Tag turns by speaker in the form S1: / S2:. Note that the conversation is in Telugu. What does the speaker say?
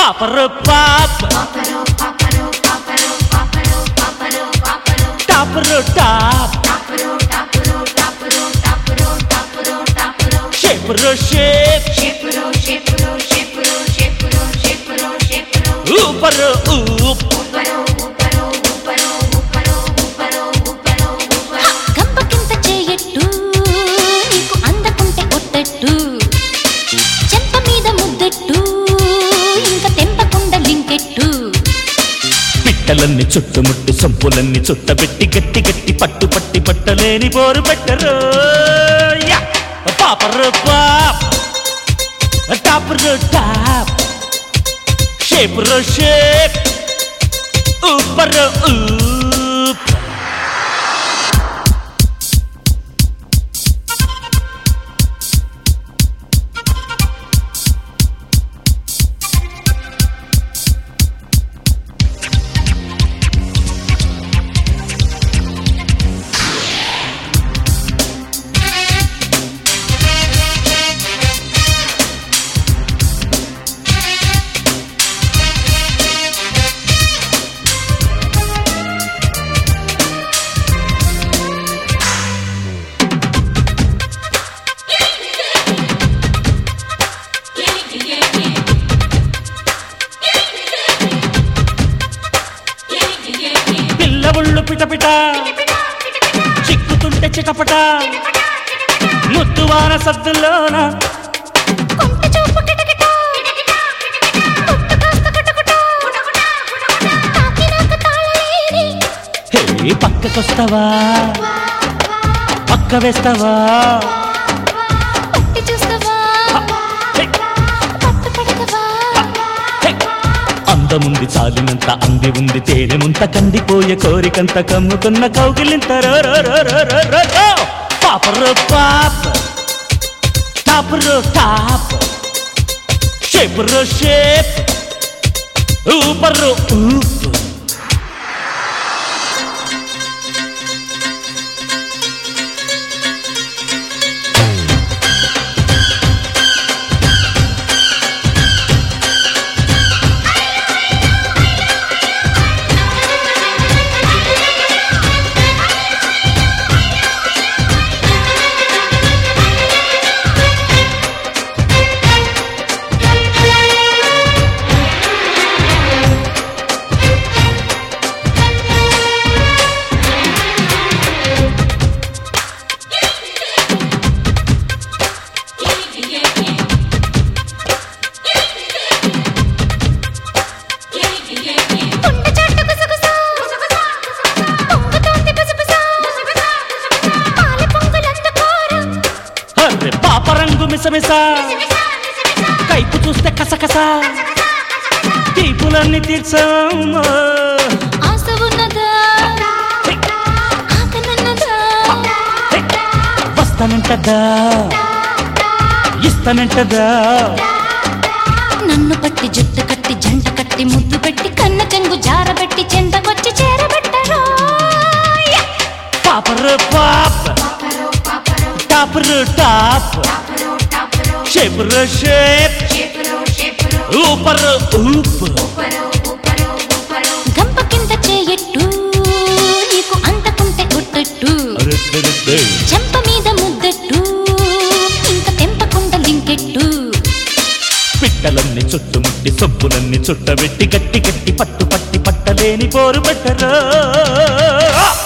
S1: పాపరు పాప్ టాపరు టాప్ షేపరు షేప్ ఊపరు ఊప్
S2: కంపకింత చేయట్టు నీకు అందకుంటే కొట్టట్టు చెంప మీద ముద్దెట్టు ఇంకా తెంపకుండా లింకెట్టు
S1: పిట్టలన్నీ చుట్టుముట్టి సొంపులన్నీ చుట్టబెట్టి గట్టి గట్టి పట్టు పట్టి పట్టలేని బోరు పెట్టరు యా! పాపరు పాప్ టాపరు టాప్ షేపరు షేప్ ఊపరు ఊప్ పిల్ల ఒళ్ళు పిటపిట చిక్కుతుంటే చిటపట ముద్దువాన సద్దులోన
S2: కొంట చూపు కిటకిట కొట్టు కాస్త కుటకుట తాకినాక తాళలేరి
S1: హే పక్కకొస్తావా పక్క వేస్తావా
S2: పట్టి చూస్తావా
S1: హే,
S2: పట్టు పడతావా
S1: హే. అందముంది చాలినంత అంది ఉంది తేనెముంత కందిపోయే కోరికంత కమ్ముకున్న కౌగిలింత రో రో రో రో రో రో రో. పాపరు పాప్ టాపరు టాప్ షేపరు షేప్ ఊపరు ఊప్
S2: కొండ చాటు గుసగుస పొంగుతోంది బుసబుస పాల పొంగులంత కోర
S1: అర్రె పాపరంగు మిసమిస కైపు చూస్తే కసకస తీపులన్నీ తీర్చమ్మా
S2: ఆశ ఉన్నదా ఆకనున్నదా
S1: వస్తానంటదా ఇస్తానంటదా
S2: నన్ను పట్టి జుట్టు కట్టి జంట కట్టి ముద్దు పెట్టి కన్న చెంగు జారబెట్టి చెంతకొచ్చి చేరబెట్టరు
S1: పాపరు పాప్ టాపరు టాప్ షేపరు షేప్ ఊపరు ఊప్
S2: గంప కింద చేయట్టు నీకు అంతకుంటే కొట్టట్టు
S1: అరెరెరెరె.
S2: చెంప మీద ముద్దట్టు ఇంకా తెంపకుండా లింకెట్టు
S1: పిట్టలన్నీ చుట్టుముట్టి సొప్పులన్నీ చుట్టబెట్టి గట్టి గట్టి పట్టు పట్టి పట్టలేని పోరు పెట్టరా